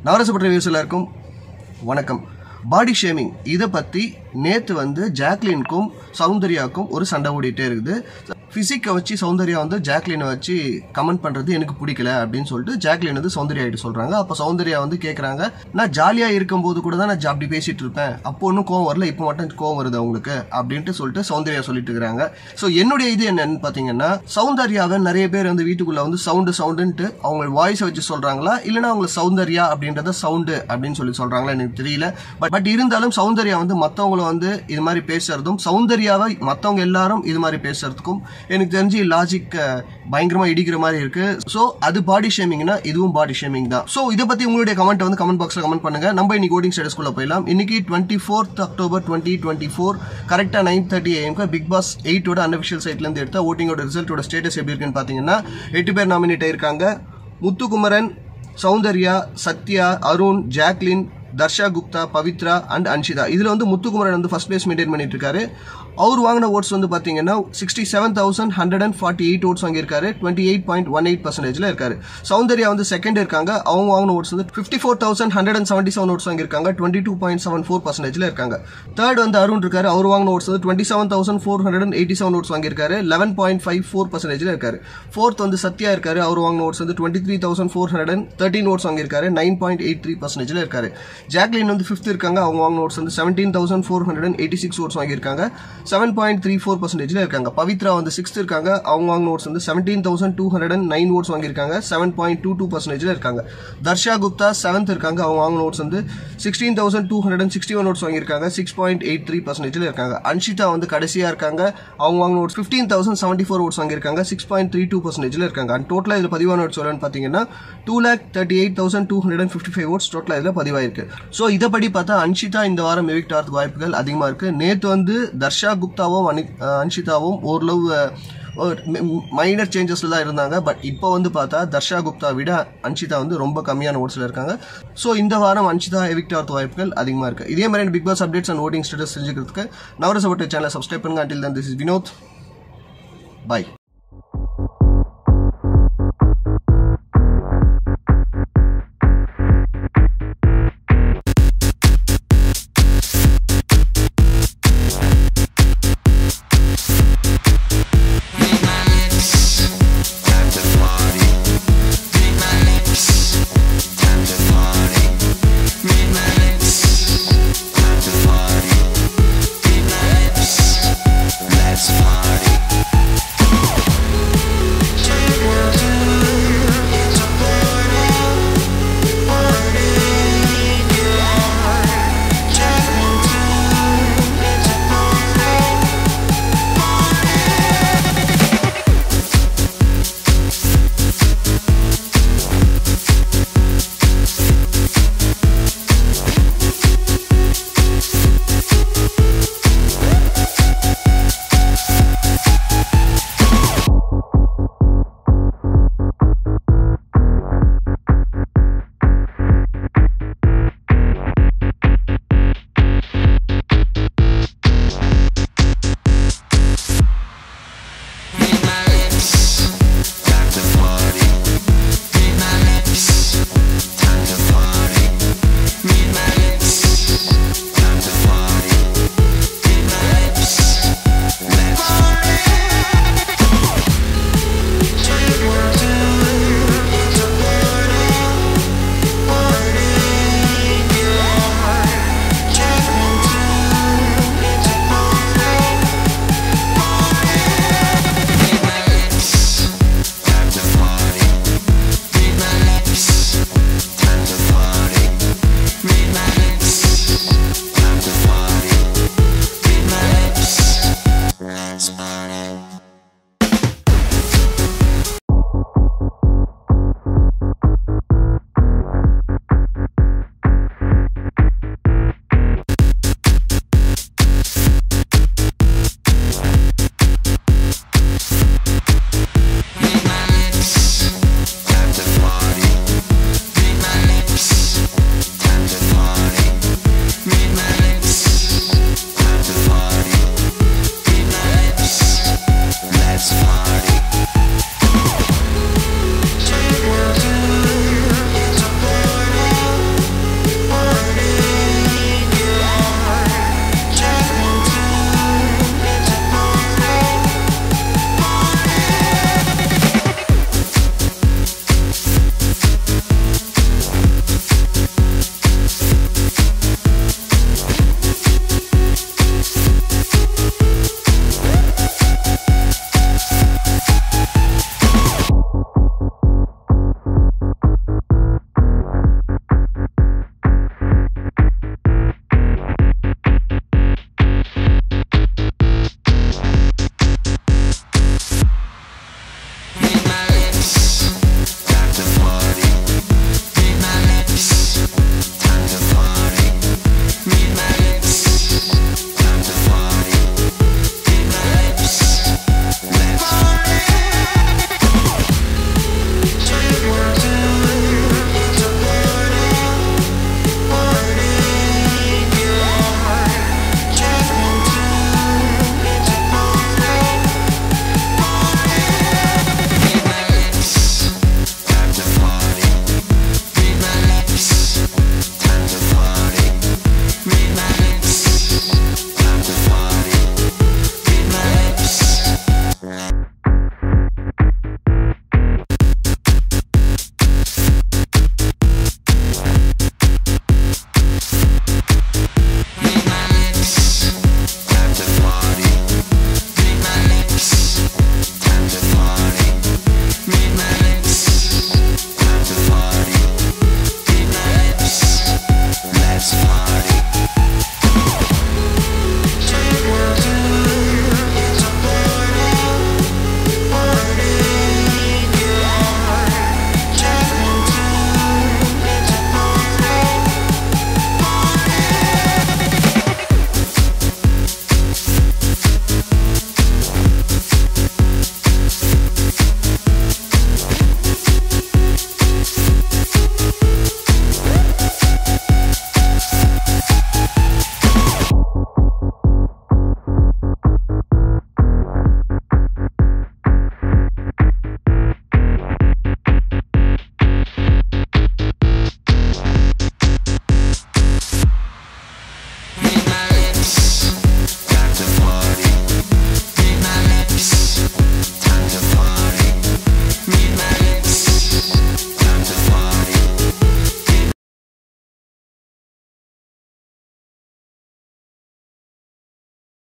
நவரசப்பட்ட views எல்லாருக்கும் வணக்கம் body shaming இதை பற்றி நேற்று வந்து ஜாக்லினுக்கும் சௌந்தர்யாவுக்கும் ஒரு சண்டை ஓடிட்டே இருக்குது ஃபிசிக்கை வச்சு சௌந்தர்யா வந்து ஜாக்லினை வச்சு கமெண்ட் பண்ணுறது எனக்கு பிடிக்கல அப்படின்னு சொல்லிட்டு ஜாக்லின் வந்து சௌந்தர்யா கிட்ட சொல்கிறாங்க அப்போ சௌந்தர்யா வந்து கேட்குறாங்க நான் ஜாலியாக இருக்கும்போது கூட தான் நான் அப்படி பேசிட்டு இருப்பேன் அப்போ ஒன்றும் கோவம் வரல இப்போ மட்டும் கோவம் வருது அவங்களுக்கு அப்படின்ட்டு சொல்லிட்டு சௌந்தர்யா சொல்லிட்டு இருக்கிறாங்க ஸோ என்னுடைய இது என்னன்னு பார்த்தீங்கன்னா சௌந்தர்யாவை நிறைய பேர் வந்து வீட்டுக்குள்ள வந்து சவுண்டு சவுண்டுன்ட்டு அவங்க வாய்ஸை வச்சு சொல்றாங்களா இல்லைன்னா அவங்க சௌந்தர்யா அப்படின்றத சவுண்டு அப்படின்னு சொல்லி சொல்றாங்களா எனக்கு தெரியல பட் பட் இருந்தாலும் சௌந்தர்யா வந்து மற்றவங்கள வந்து இது மாதிரி பேசுறதும் சௌந்தர்யாவை மற்றவங்க எல்லாரும் இது மாதிரி பேசுறதுக்கும் எனக்கு தெரிஞ்சு லாஜிக் பயங்கரமா இடிக்கிற மாதிரி இருக்கு ஸோ அது பாடி ஷேமிங்னா இதுவும் பாடி ஷேமிங் தான் ஸோ இதை பத்தி உங்களுடைய கமெண்ட் வந்து கமெண்ட் பாக்ஸ்ல கமெண்ட் பண்ணுங்க நம்ம இன்னைக்கு ஓட்டிங் ஸ்டேட்டஸ்குள்ள போயிடலாம் இன்னைக்கு twenty fourth October twenty twenty four கரெக்டாக நைன் தேர்ட்டி ஏஎம்க்கு பிக் பாஸ் எயிட்டோட அன்அஃபிஷியல் சைட்ல இருந்து எடுத்த ஓட்டிங்கோட ரிசல்ட்டோட ஸ்டேட்டஸ் எப்படி இருக்குன்னு பாத்தீங்கன்னா எட்டு பேர் நாமினேட் ஆயிருக்காங்க முத்துக்குமரன் சௌந்தர்யா சத்யா அருண் ஜாக்லின் தர்ஷா குப்தா பவித்ரா அண்ட் அன்ஷிதா இதுல வந்து முத்துக்குமரன் வந்து ஃபர்ஸ்ட் பிளேஸ் மெயின்டைன் பண்ணிட்டு இருக்காரு அவர் வாங்கின ஓட்ஸ் வந்து பாத்தீங்கன்னா sixty seven thousand hundred and forty eight votes வாங்கியிருக்காரு twenty eight point one eight பர்சன்டேஜ்ல இருக்காரு சௌந்தர்யா வந்து செகண்ட் இருக்காங்க அவங்க வாங்கின ஓட்ஸ் வந்து fifty four thousand hundred and seventy seven votes வாங்கியிருக்காங்க twenty two point seven four பர்சன்டேஜ்ல இருக்காங்க தேர்ட் வந்து அருண் இருக்காரு அவர் வாங்கின ஓட்ஸ் வந்து twenty seven thousand four hundred and eighty seven votes வாங்கியிருக்காரு லெவன் பாயிண்ட் ஃபைவ் ஃபோர் பர்சன்டேஜ்ல இருக்காரு ஃபோர்த் வந்து சத்யா இருக்காரு அவர் வாங்கின ஓட்ஸ் வந்து twenty three thousand four hundred and thirteen votes வாங்கியிருக்காரு நைன் பாயிண்ட் எயிட் த்ரீ பர்சன்டேஜ்ல இருக்காரு ஜாக்லின் வந்து ஃபிஃப்த் இருக்காங்க அவங்க வாங்கின ஓட்ஸ் வந்து seventeen thousand four hundred and eighty six votes வாங்கியிருக்காங்க செவன் பாயிண்ட் த்ரீ ஃபோர் பர்சன்டேஜ்ல இருக்காங்க பவித்ரா வந்து சிக்ஸ்த் இருக்காங்க அவங்க வாங்கின ஓட்ஸ் வந்து seventeen thousand two hundred and nine votes வாங்கியிருக்காங்க செவன் பாயிண்ட் டூ டூ பர்சன்டேஜ்ல இருக்காங்க தர்ஷா குப்தா செவன்த் இருக்காங்க அவங்க வாங்கின ஓட்ஸ் வந்து sixteen thousand two hundred and sixty one votes வாங்கியிருக்காங்க சிக்ஸ் பாயிண்ட் எயிட் த்ரீ பர்சன்டேஜ்ல இருக்காங்க அன்ஷிதா வந்து கடைசியா இருக்காங்க அவங்க வாங்கின votes fifteen thousand seventy four votes வாங்கியிருக்காங்க சிக்ஸ் பாயிண்ட் த்ரீ டூ பர்சன்டேஜ்ல இருக்காங்க அண்ட் டோட்டலா இதுல பதிவான ஓட்ஸ் எவ்வளோன்னு பாத்தீங்கன்னா two lakh thirty eight thousand two hundred and fifty five votes டோட்டலா இதுல பதிவாயிருக்கு ஸோ இதப்படி பார்த்தா அன்ஷிதா இந்த வாரம் எவிக்ட் ஆகிறதுக்கு வாய்ப்புகள் அதிகமா இருக்கு நேத்து வந்து தர்ஷா குப்தாவும் அனி- அஹ் அன்ஷிதாவும் ஓரளவு மைனர் சேஞ்சஸ்ல தான் இருந்தாங்க பட் இப்போ வந்து பார்த்தா தர்ஷா குப்தா விட அன்ஷிதா வந்து ரொம்ப கம்மியான ஓட்ஸ்ல இருக்காங்க ஸோ இந்த வாரம் அன்ஷிதா எவிக்ட் ஆகிறது வாய்ப்புகள் அதிகமாக இருக்கு இதே மாதிரி Bigg Boss updates and voting status தெரிஞ்சுக்கிறதுக்கு நவரசப்பட்ட சேனலை சப்ஸ்கிரைப் பண்ணுங்க until then this is Vinod by